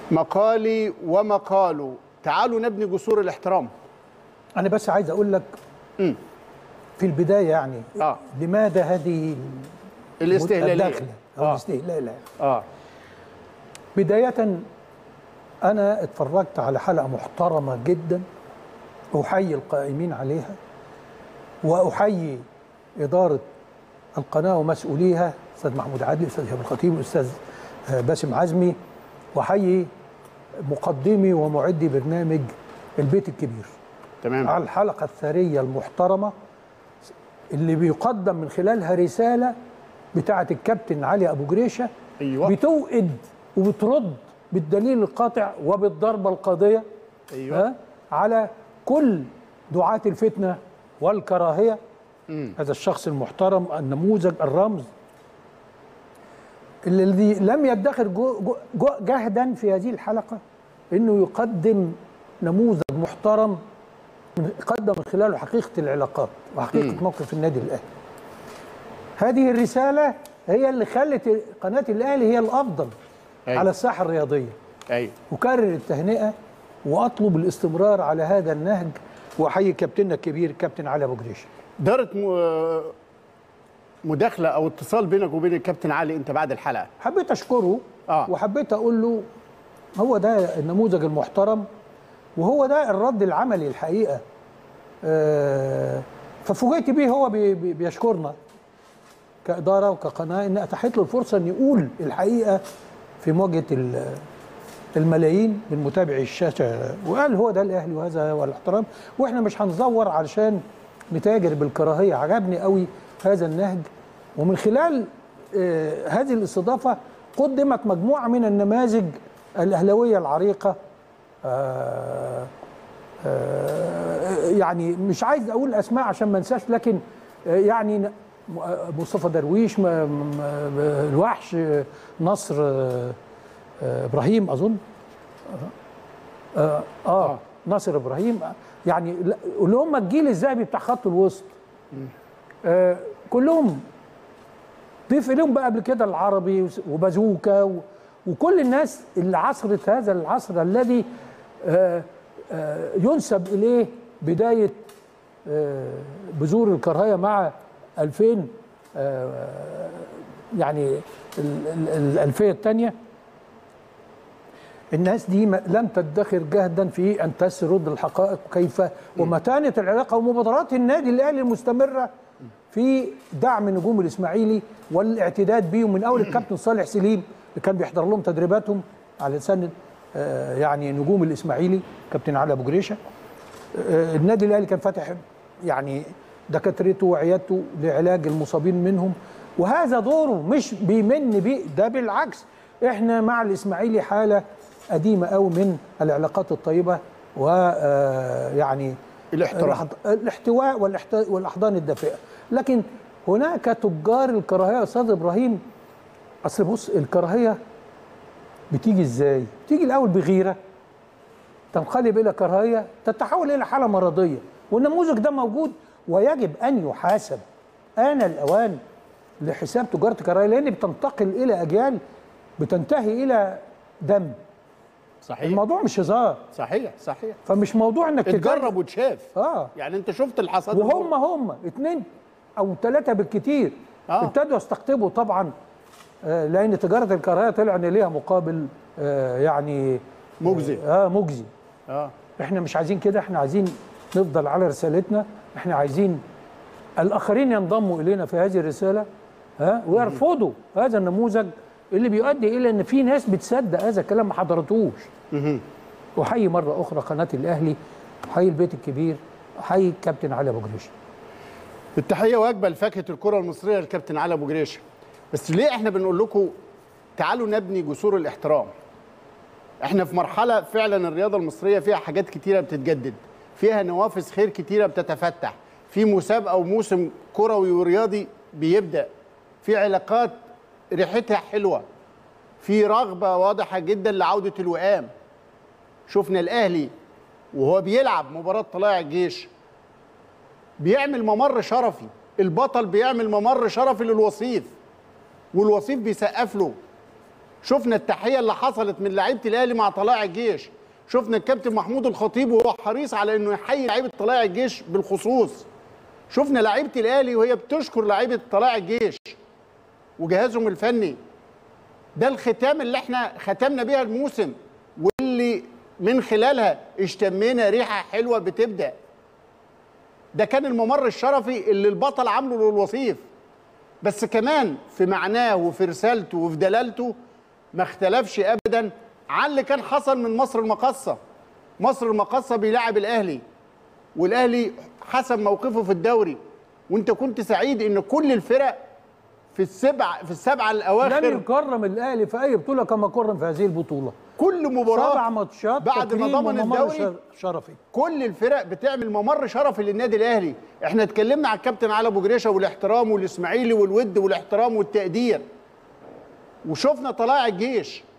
مقالي ومقاله تعالوا نبني جسور الاحترام انا بس عايز اقول لك مم. في البدايه يعني آه. لماذا هذه الاستهلاليه الدخله او اه الاستهلال اه بدايه انا اتفرجت على حلقه محترمه جدا احيي القائمين عليها واحيي اداره القناه ومسؤوليها استاذ محمود عادل استاذ هشام الخطيب الاستاذ آه، باسم عزمي واحيي مقدمي ومعدي برنامج البيت الكبير تمام على الحلقة الثرية المحترمة اللي بيقدم من خلالها رسالة بتاعة الكابتن علي أبو جريشة ايوه بتوئد وبترد بالدليل القاطع وبالضربة القاضية ايوه ها على كل دعاة الفتنة والكراهية مم. هذا الشخص المحترم النموذج الرمز اللي- الذي لم يدخر جو جو جو جهدا في هذه الحلقة انه يقدم نموذج محترم من- قدم من خلاله حقيقة العلاقات وحقيقة مم. موقف النادي الأهلي هذه الرسالة هي اللي خلت قناة الأهلي هي الأفضل أيوة. على الساحة الرياضية ايوه أكرر التهنئة وأطلب الاستمرار على هذا النهج وأحيي كابتننا الكبير كابتن علي أبو جريشة دارت م- مداخله او اتصال بينك وبين الكابتن علي انت بعد الحلقه حبيت اشكره آه. وحبيت اقول له هو ده النموذج المحترم وهو ده الرد العملي الحقيقه آه، ففوجئت بيه هو بي- بي- بيشكرنا كاداره وكقناه ان اتاحت له الفرصه ان يقول الحقيقه في مواجهه ال- الملايين من متابعي الشاشه وقال هو ده الاهلي وهذا هو الاحترام واحنا مش هنزور علشان نتاجر بالكراهيه عجبني قوي هذا النهج ومن خلال آه، هذه الاستضافه قدمت مجموعه من النماذج الاهلاويه العريقه آه، آه، يعني مش عايز اقول اسماء عشان ما انساش لكن آه، يعني ن- م- آه، مصطفى درويش م- م- م- الوحش آه، نصر آه، آه، ابراهيم اظن اه, آه, آه ناصر ابراهيم يعني لا- اللي هم الجيل الذهبي بتاع خط الوسط آه كلهم ضيف اليهم بقى قبل كده العربي وس- وبازوكا و- وكل الناس اللي عصرت هذا العصر الذي آه آه ينسب اليه بدايه آه بذور الكراهيه مع 2000 آه يعني ال- ال- الالفيه الثانيه الناس دي ما- لم تدخر جهدا في ان تسرد الحقائق كيف ومتانه العلاقه ومبادرات النادي الاهلي المستمره في دعم نجوم الاسماعيلي والاعتداد بيهم من اول الكابتن صالح سليم اللي كان بيحضر لهم تدريباتهم على لسان آه، يعني نجوم الاسماعيلي كابتن علي ابو جريشه آه، النادي الاهلي كان فاتح يعني دكاترته وعيادته لعلاج المصابين منهم وهذا دوره مش بيمن بيه ده بالعكس احنا مع الاسماعيلي حاله قديمه قوي من العلاقات الطيبه ويعني الاحترام. الاحتواء والاحت- والاحضان الدافئه لكن هناك تجار الكراهيه يا استاذ ابراهيم اصل بص الكراهيه بتيجي ازاي؟ بتيجي الاول بغيره تنقلب الى كراهيه تتحول الى حاله مرضيه والنموذج ده موجود ويجب ان يحاسب آن الاوان لحساب تجاره الكراهيه لان بتنتقل الى اجيال بتنتهي الى دم صحيح الموضوع مش هزار صحيح صحيح فمش موضوع انك تجرب اتجرب وتشاف اه يعني انت شفت الحصاد وهم هم اثنين او ثلاثه بالكتير آه. ابتدوا يستقطبوا طبعا آه، لان تجاره الكراهيه طلع ان ليها مقابل آه، يعني مجزي. اه مجزي اه احنا مش عايزين كده احنا عايزين نفضل على رسالتنا احنا عايزين الاخرين ينضموا الينا في هذه الرساله ها ويرفضوا هذا النموذج اللي بيؤدي الى ان في ناس بتصدق هذا الكلام ما حضرتوش احيي مره اخرى قناه الاهلي احيي البيت الكبير احيي الكابتن علي ابو جريشه التحيه واجبه لفاكهه الكره المصريه الكابتن علي ابو جريشه بس ليه احنا بنقول لكم تعالوا نبني جسور الاحترام احنا في مرحله فعلا الرياضه المصريه فيها حاجات كتيره بتتجدد فيها نوافذ خير كتيره بتتفتح في مسابقه وموسم كروي ورياضي بيبدا في علاقات ريحتها حلوه في رغبه واضحه جدا لعوده الوئام شفنا الاهلي وهو بيلعب مباراه طلائع الجيش بيعمل ممر شرفي البطل بيعمل ممر شرفي للوصيف والوصيف بيسقف له شفنا التحيه اللي حصلت من لعيبه الاهلي مع طلائع الجيش شفنا الكابتن محمود الخطيب وهو حريص على انه يحيي لعيبه طلائع الجيش بالخصوص شفنا لعيبه الاهلي وهي بتشكر لعيبه طلائع الجيش وجهازهم الفني ده الختام اللي احنا ختمنا بيها الموسم واللي من خلالها اشتمينا ريحه حلوه بتبدا ده كان الممر الشرفي اللي البطل عامله للوصيف بس كمان في معناه وفي رسالته وفي دلالته ما اختلفش ابدا عن اللي كان حصل من مصر المقاصه مصر المقاصه بيلعب الاهلي والاهلي حسب موقفه في الدوري وانت كنت سعيد ان كل الفرق في السبع في السبعه لن الاواخر يكرم الاهلي في اي بطوله كما كرم في هذه البطوله كل مباراه سبع ماتشات بعد ما تكريم ضمن وممر الدوري شر- شرفي كل الفرق بتعمل ممر شرفي للنادي الاهلي احنا اتكلمنا على الكابتن علي ابو جريشه والاحترام والاسماعيلي والود والاحترام والتقدير وشفنا طلائع الجيش